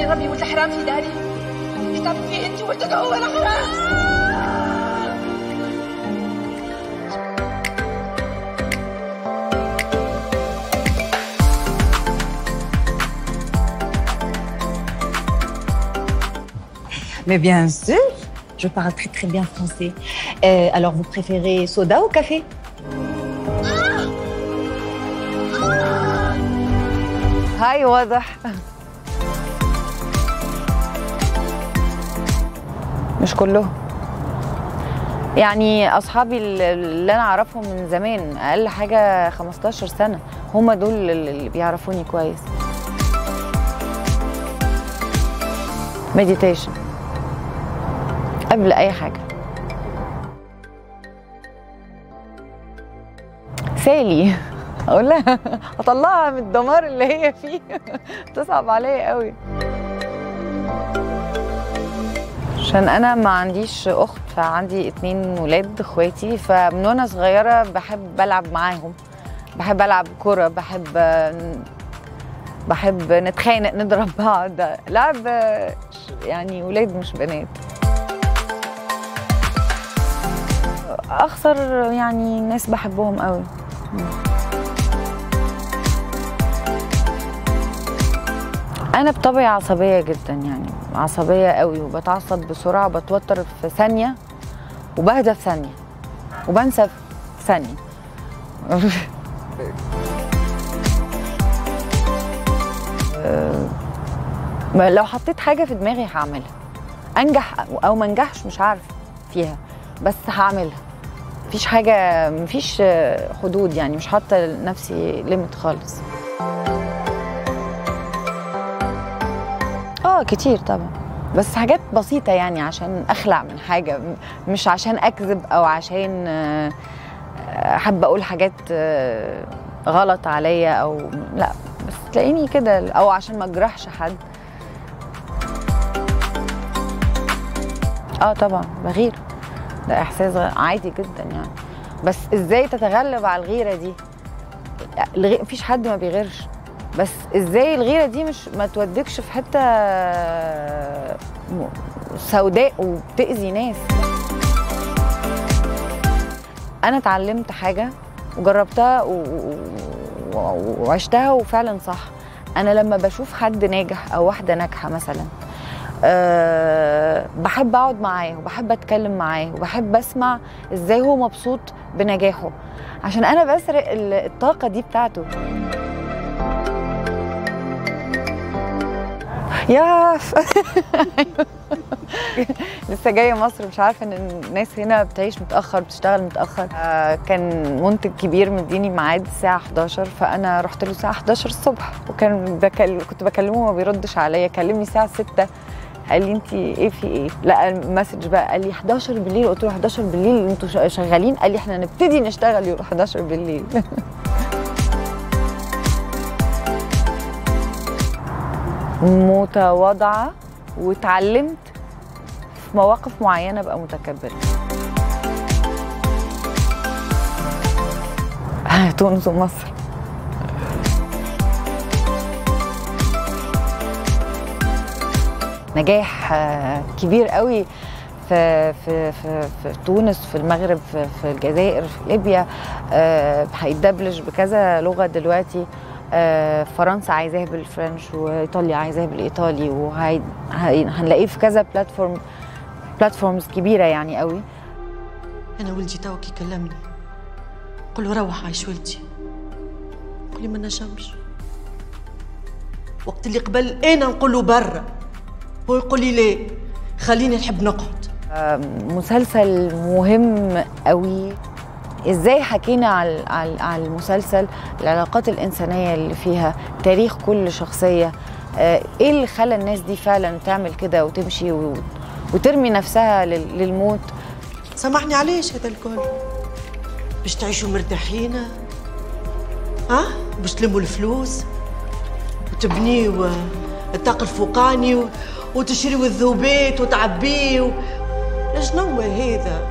ربي ولد الحرام في داري ايش تعمل فيه انت ولدك هو الحرام Mais bien sûr, je parle très très bien français. Euh, alors, vous préférez soda ou café هاي واضح مش كلهم يعني اصحابي اللي انا اعرفهم من زمان اقل حاجه 15 سنه هم دول اللي بيعرفوني كويس مديتيشن قبل اي حاجه سالي اقول لها اطلعها من الدمار اللي هي فيه تصعب عليا قوي عشان انا ما عنديش اخت فعندي اتنين ولاد اخواتي فمن وانا صغيره بحب العب معاهم بحب العب كوره بحب بحب نتخانق نضرب بعض لعب يعني ولاد مش بنات اخسر يعني ناس بحبهم قوي انا بطبعي عصبيه جدا يعني عصبيه قوي وبتعصب بسرعه بتوتر في ثانيه وبهدى في ثانيه وبنسى في ثانيه لو حطيت حاجه في دماغي هعملها انجح او ما انجحش مش عارف فيها بس هعملها مفيش حاجه مفيش حدود يعني مش حاطه لنفسي ليميت خالص اه كتير طبعا بس حاجات بسيطة يعني عشان أخلع من حاجة مش عشان أكذب أو عشان حابة أقول حاجات غلط عليا أو لا بس تلاقيني كده أو عشان ما أجرحش حد اه طبعا بغير ده إحساس عادي جدا يعني بس إزاي تتغلب على الغيرة دي مفيش حد ما بيغيرش بس ازاي الغيره دي مش ما تودكش في حته سوداء وبتاذي ناس انا اتعلمت حاجه وجربتها و... و... وعشتها وفعلا صح انا لما بشوف حد ناجح او واحده ناجحه مثلا أه بحب اقعد معاه وبحب اتكلم معاه وبحب اسمع ازاي هو مبسوط بنجاحه عشان انا بسرق الطاقه دي بتاعته يا لسه جايه مصر مش عارفه ان الناس هنا بتعيش متاخر بتشتغل متاخر آه كان منتج كبير مديني ميعاد الساعه 11 فانا رحت له الساعه 11 الصبح وكان بكل... كنت بكلمه ما بيردش عليا كلمني الساعه 6 قال لي انت ايه في ايه لقى المسج بقى قال لي 11 بالليل قلت له 11 بالليل انتوا شغالين قال لي احنا نبتدي نشتغل يوم 11 بالليل متواضعة واتعلمت في مواقف معينة ابقى متكبرة تونس ومصر نجاح كبير قوي في في في, في تونس في المغرب في, في الجزائر في ليبيا هيتدبلج بكذا لغه دلوقتي فرنسا عايزاه بالفرنش وايطاليا عايزاه بالايطالي وهنلاقيه في كذا بلاتفورم بلاتفورمز كبيره يعني قوي انا ولدي توك يكلمني قل له روح عايش ولدي قل لي ما نجمش وقت اللي قبل انا نقول له برا هو يقول لي ليه خليني نحب نقعد مسلسل مهم قوي ازاي حكينا على على المسلسل العلاقات الانسانيه اللي فيها تاريخ كل شخصيه ايه اللي خلى الناس دي فعلا تعمل كده وتمشي وترمي نفسها للموت سامحني علاش هذا الكل باش تعيشوا مرتاحين ها باش تلموا الفلوس وتبنيوا الطاق الفوقاني وتشريوا الذوبات وتعبيه شنو هذا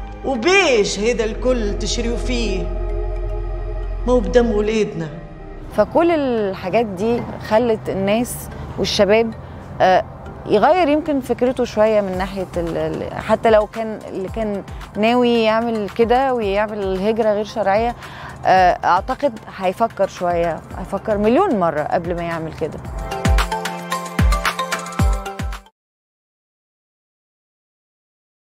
وبيش هذا الكل تشريوا فيه ما هو بدم ولادنا فكل الحاجات دي خلت الناس والشباب آه، يغير يمكن فكرته شويه من ناحيه ال- ال- حتى لو كان اللي كان ناوي يعمل كده ويعمل الهجره غير شرعيه آه، اعتقد هيفكر شويه هيفكر مليون مره قبل ما يعمل كده